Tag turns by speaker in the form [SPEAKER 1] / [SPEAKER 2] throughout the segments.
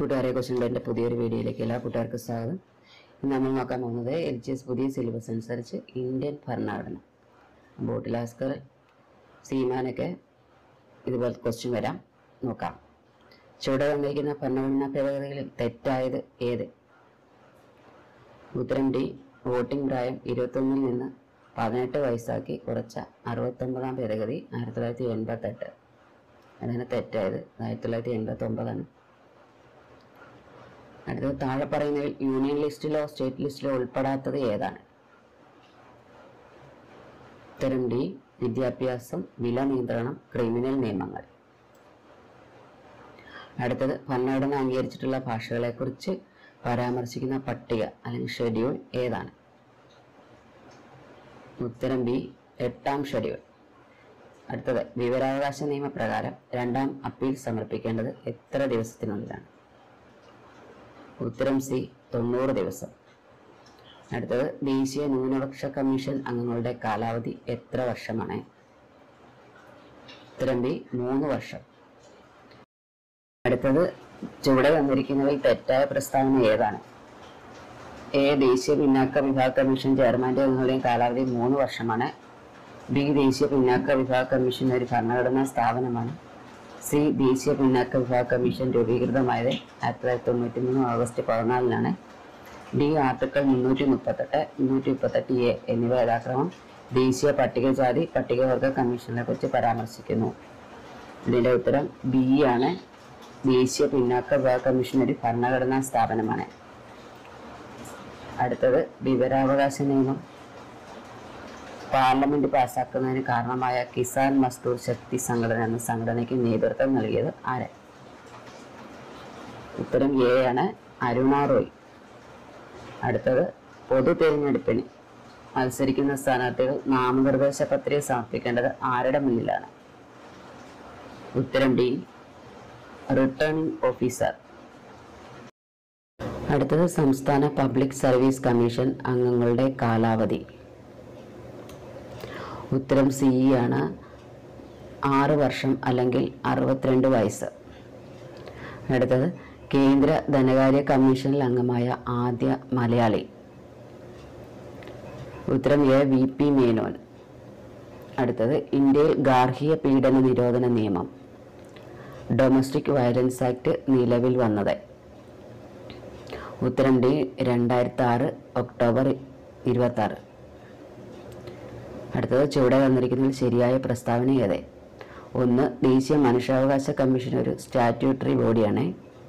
[SPEAKER 1] കൂട്ടുകാരെ ക്വസ്റ്റ്യൻ എൻ്റെ പുതിയൊരു വീഡിയോയിലേക്ക് എല്ലാ കൂട്ടുകാർക്കും സ്വാഗതം ഇന്ന് നമ്മൾ നോക്കാൻ പോകുന്നത് എൽ ജി എസ് പുതിയ സിലബസ് അനുസരിച്ച് ഇന്ത്യൻ ഭരണഘടന ബോട്ടിലാസ്കർ സീമാനൊക്കെ ഇതുപോലെ ക്വസ്റ്റ്യൻ വരാം നോക്കാം ചുവടെ തന്നിരിക്കുന്ന ഭരണഘടനാ ഭേദഗതികളിൽ തെറ്റായത് ഏത് ഉത്തരം ഡി വോട്ടിംഗ് പ്രായം ഇരുപത്തൊന്നിൽ നിന്ന് പതിനെട്ട് വയസ്സാക്കി കുറച്ച അറുപത്തൊമ്പതാം ഭേദഗതി ആയിരത്തി തൊള്ളായിരത്തി എൺപത്തെട്ട് അതാണ് തെറ്റായത് ആയിരത്തി തൊള്ളായിരത്തി എൺപത്തി ഒമ്പതാണ് അടുത്തത് താഴെ പറയുന്നതിൽ യൂണിയൻ ലിസ്റ്റിലോ സ്റ്റേറ്റ് ലിസ്റ്റിലോ ഉൾപ്പെടാത്തത് ഏതാണ് ഉത്തരം ഡി വിദ്യാഭ്യാസം വില നിയന്ത്രണം ക്രിമിനൽ നിയമങ്ങൾ അടുത്തത് ഭരണഘടന അംഗീകരിച്ചിട്ടുള്ള ഭാഷകളെക്കുറിച്ച് പരാമർശിക്കുന്ന പട്ടിക അല്ലെങ്കിൽ ഷെഡ്യൂൾ ഏതാണ് ഉത്തരം ബി എട്ടാം ഷെഡ്യൂൾ അടുത്തത് വിവരാവകാശ നിയമപ്രകാരം രണ്ടാം അപ്പീൽ സമർപ്പിക്കേണ്ടത് എത്ര ദിവസത്തിനുള്ളിലാണ് ഉത്തരം സി തൊണ്ണൂറ് ദിവസം അടുത്തത് ദേശീയ ന്യൂനപക്ഷ കമ്മീഷൻ അംഗങ്ങളുടെ കാലാവധി എത്ര വർഷമാണ് ഉത്തരം ബി മൂന്ന് വർഷം അടുത്തത് ചുവടെ തന്നിരിക്കുന്നതിൽ തെറ്റായ പ്രസ്താവന ഏതാണ് എ ദേശീയ പിന്നാക്ക വിഭാഗ കമ്മീഷൻ ചെയർമാന്റെ അംഗങ്ങളുടെയും കാലാവധി മൂന്ന് വർഷമാണ് ബി ദേശീയ പിന്നാക്ക വിഭാഗ കമ്മീഷൻ ഒരു ഭരണഘടനാ സ്ഥാപനമാണ് സി ദേശീയ പിന്നാക്ക വിഭാഗ കമ്മീഷൻ രൂപീകൃതമായത് ആയിരത്തി തൊള്ളായിരത്തി തൊണ്ണൂറ്റി മൂന്ന് ഓഗസ്റ്റ് പതിനാലിനാണ് ഡി ആർട്ടിക്കിൾ മുന്നൂറ്റി മുപ്പത്തെട്ട് മുന്നൂറ്റി മുപ്പത്തെട്ട് എ എന്നിവ യഥാക്രമം ദേശീയ പട്ടികജാതി പട്ടികവർഗ കമ്മീഷനെ കുറിച്ച് പരാമർശിക്കുന്നു ഇതിന്റെ ഉത്തരം ബി ആണ് ദേശീയ പിന്നാക്ക വിഭാഗ കമ്മീഷൻ ഒരു ഭരണഘടനാ സ്ഥാപനമാണ് അടുത്തത് വിവരാവകാശ നിയമം പാർലമെന്റ് പാസാക്കുന്നതിന് കാരണമായ കിസാൻ മസ്ദൂർ ശക്തി സംഘടന എന്ന സംഘടനയ്ക്ക് നേതൃത്വം നൽകിയത് ആര് ഉത്തരം എ ആണ് അരുണ റോയ് അടുത്തത് പൊതു തിരഞ്ഞെടുപ്പിന് മത്സരിക്കുന്ന സ്ഥാനാർത്ഥികൾ നാമനിർദ്ദേശ പത്രിക സമർപ്പിക്കേണ്ടത് ആരുടെ മുന്നിലാണ് ഉത്തരം ഡി റിട്ടേണിംഗ് ഓഫീസർ അടുത്തത് സംസ്ഥാന പബ്ലിക് സർവീസ് കമ്മീഷൻ അംഗങ്ങളുടെ കാലാവധി ഉത്തരം സി ആണ് ആറ് വർഷം അല്ലെങ്കിൽ അറുപത്തിരണ്ട് വയസ്സ് അടുത്തത് കേന്ദ്ര ധനകാര്യ കമ്മീഷനിൽ അംഗമായ ആദ്യ മലയാളി ഉത്തരം എ വി പി മേനോൻ അടുത്തത് ഇന്ത്യയിൽ ഗാർഹിക പീഡന നിരോധന നിയമം ഡൊമസ്റ്റിക് വയലൻസ് ആക്ട് നിലവിൽ വന്നത് ഉത്തരം ഡി രണ്ടായിരത്തി ആറ് ഒക്ടോബർ ഇരുപത്തി ആറ് അടുത്തത് ചുവടെ വന്നിരിക്കുന്നതിൽ ശരിയായ പ്രസ്താവന ഏത് ഒന്ന് ദേശീയ മനുഷ്യാവകാശ കമ്മീഷൻ ഒരു സ്റ്റാറ്റ്യൂട്ടറി ബോഡിയാണ്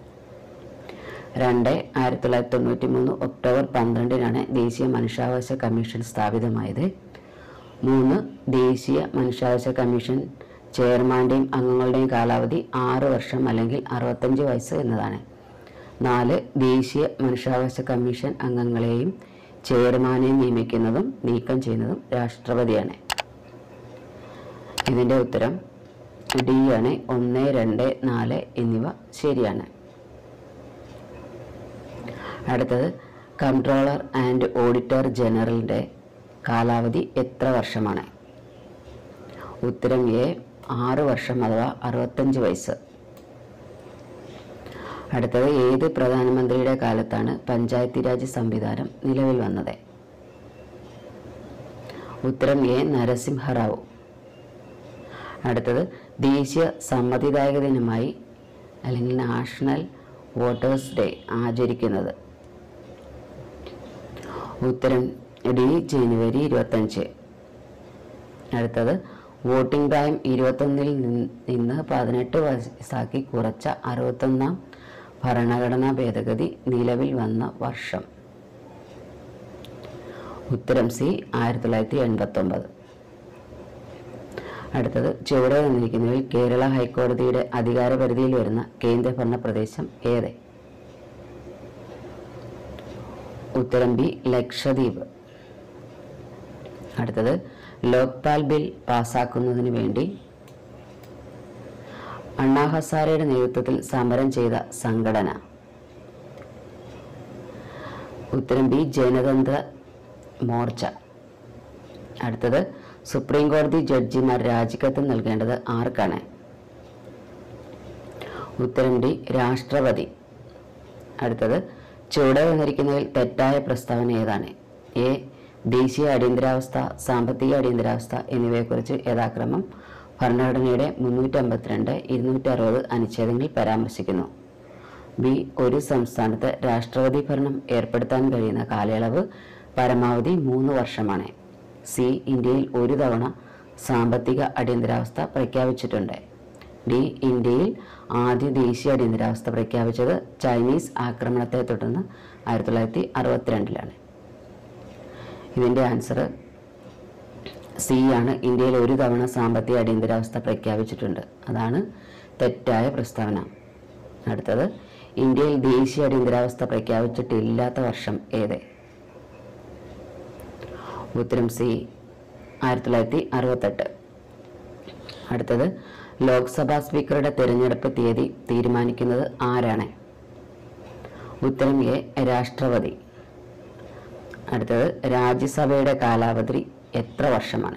[SPEAKER 1] രണ്ട് ആയിരത്തി തൊള്ളായിരത്തി തൊണ്ണൂറ്റി മൂന്ന് ഒക്ടോബർ പന്ത്രണ്ടിനാണ് ദേശീയ മനുഷ്യാവകാശ കമ്മീഷൻ സ്ഥാപിതമായത് മൂന്ന് ദേശീയ മനുഷ്യാവകാശ കമ്മീഷൻ ചെയർമാൻ്റെയും അംഗങ്ങളുടെയും കാലാവധി ആറ് വർഷം അല്ലെങ്കിൽ അറുപത്തഞ്ച് വയസ്സ് എന്നതാണ് നാല് ദേശീയ മനുഷ്യാവകാശ കമ്മീഷൻ അംഗങ്ങളെയും ചെയർമാനെ നിയമിക്കുന്നതും നീക്കം ചെയ്യുന്നതും രാഷ്ട്രപതിയാണ് ഇതിൻ്റെ ഉത്തരം ഡി ആണ് ഒന്ന് രണ്ട് നാല് എന്നിവ ശരിയാണ് അടുത്തത് കൺട്രോളർ ആൻഡ് ഓഡിറ്റർ ജനറലിൻ്റെ കാലാവധി എത്ര വർഷമാണ് ഉത്തരം എ ആറ് വർഷം അഥവാ അറുപത്തഞ്ച് വയസ്സ് അടുത്തത് ഏത് പ്രധാനമന്ത്രിയുടെ കാലത്താണ് പഞ്ചായത്തി രാജ് സംവിധാനം നിലവിൽ വന്നത് ഉത്തരം എ നരസിംഹറാവു അടുത്തത് ദേശീയ സമ്മതിദായക ദിനമായി അല്ലെങ്കിൽ നാഷണൽ വോട്ടേഴ്സ് ഡേ ആചരിക്കുന്നത് ഉത്തരം ഡി ജനുവരി ഇരുപത്തഞ്ച് അടുത്തത് വോട്ടിംഗ് പ്രായം ഇരുപത്തൊന്നിൽ നിന്ന് പതിനെട്ട് വയസ്സാക്കി കുറച്ച അറുപത്തൊന്നാം ഭരണഘടനാ ഭേദഗതി നിലവിൽ വന്ന വർഷം ഉത്തരം സി ആയിരത്തി തൊള്ളായിരത്തി എൺപത്തി ഒമ്പത് അടുത്തത് ചുവടെ വന്നിരിക്കുന്നതിൽ കേരള ഹൈക്കോടതിയുടെ അധികാരപരിധിയിൽ വരുന്ന കേന്ദ്രഭരണ പ്രദേശം ഏത് ഉത്തരം ബി ലക്ഷദ്വീപ് അടുത്തത് ലോക്പാൽ ബിൽ പാസാക്കുന്നതിന് വേണ്ടി അണ്ണാ ഹസാരയുടെ നേതൃത്വത്തിൽ സമരം ചെയ്ത സംഘടന ഉത്തരം ബി ജനതന്ത്ര മോർച്ച അടുത്തത് സുപ്രീം കോടതി ജഡ്ജിമാർ രാജിക്കത്ത് നൽകേണ്ടത് ആർക്കാണ് ഉത്തരം ഡി രാഷ്ട്രപതി അടുത്തത് ചുവടെ വന്നിരിക്കുന്നതിൽ തെറ്റായ പ്രസ്താവന ഏതാണ് എ ദേശീയ അടിയന്തരാവസ്ഥ സാമ്പത്തിക അടിയന്തരാവസ്ഥ എന്നിവയെക്കുറിച്ച് യഥാക്രമം ഭരണഘടനയുടെ മുന്നൂറ്റി അമ്പത്തിരണ്ട് ഇരുന്നൂറ്റി അറുപത് അനുച്ഛേദങ്ങളിൽ പരാമർശിക്കുന്നു ബി ഒരു സംസ്ഥാനത്ത് രാഷ്ട്രപതി ഭരണം ഏർപ്പെടുത്താൻ കഴിയുന്ന കാലയളവ് പരമാവധി മൂന്ന് വർഷമാണ് സി ഇന്ത്യയിൽ ഒരു തവണ സാമ്പത്തിക അടിയന്തരാവസ്ഥ പ്രഖ്യാപിച്ചിട്ടുണ്ട് ഡി ഇന്ത്യയിൽ ആദ്യ ദേശീയ അടിയന്തരാവസ്ഥ പ്രഖ്യാപിച്ചത് ചൈനീസ് ആക്രമണത്തെ തുടർന്ന് ആയിരത്തി തൊള്ളായിരത്തി അറുപത്തിരണ്ടിലാണ് ഇതിൻ്റെ ആൻസർ സി ആണ് ഇന്ത്യയിൽ ഒരു തവണ സാമ്പത്തിക അടിയന്തരാവസ്ഥ പ്രഖ്യാപിച്ചിട്ടുണ്ട് അതാണ് തെറ്റായ പ്രസ്താവന അടുത്തത് ഇന്ത്യയിൽ ദേശീയ അടിയന്തരാവസ്ഥ പ്രഖ്യാപിച്ചിട്ടില്ലാത്ത വർഷം ഏത് ഉത്തരം സി ആയിരത്തി തൊള്ളായിരത്തി അറുപത്തെട്ട് അടുത്തത് ലോക്സഭാ സ്പീക്കറുടെ തിരഞ്ഞെടുപ്പ് തീയതി തീരുമാനിക്കുന്നത് ആരാണ് ഉത്തരം എ രാഷ്ട്രപതി അടുത്തത് രാജ്യസഭയുടെ കാലാവധി എത്ര വർഷമാണ്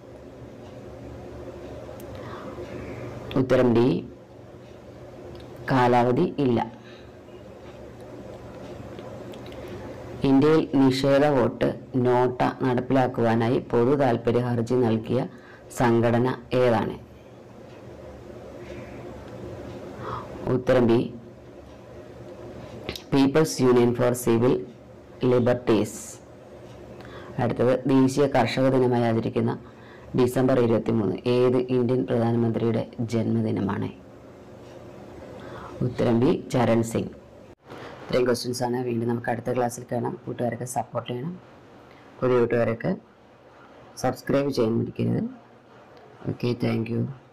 [SPEAKER 1] ഉത്തരം ഡി കാലാവധി ഇല്ല ഇന്ത്യയിൽ നിഷേധ വോട്ട് നോട്ട നടപ്പിലാക്കുവാനായി പൊതു താൽപര്യ ഹർജി നൽകിയ സംഘടന ഏതാണ് ഉത്തരം B People's Union for Civil Liberties അടുത്തത് ദേശീയ കർഷക ദിനമായി ആചരിക്കുന്ന ഡിസംബർ ഇരുപത്തി മൂന്ന് ഏത് ഇന്ത്യൻ പ്രധാനമന്ത്രിയുടെ ജന്മദിനമാണ് ഉത്തരം ബി ചരൺ സിംഗ് ഇത്രയും ക്വസ്റ്റ്യൻസ് ആണ് വീണ്ടും നമുക്ക് അടുത്ത ക്ലാസ്സിൽ കാണാം കൂട്ടുകാരൊക്കെ സപ്പോർട്ട് ചെയ്യണം പുതിയ കൂട്ടുകാരൊക്കെ സബ്സ്ക്രൈബ് ചെയ്യാൻ മടിക്കരുത് ഓക്കെ താങ്ക് യു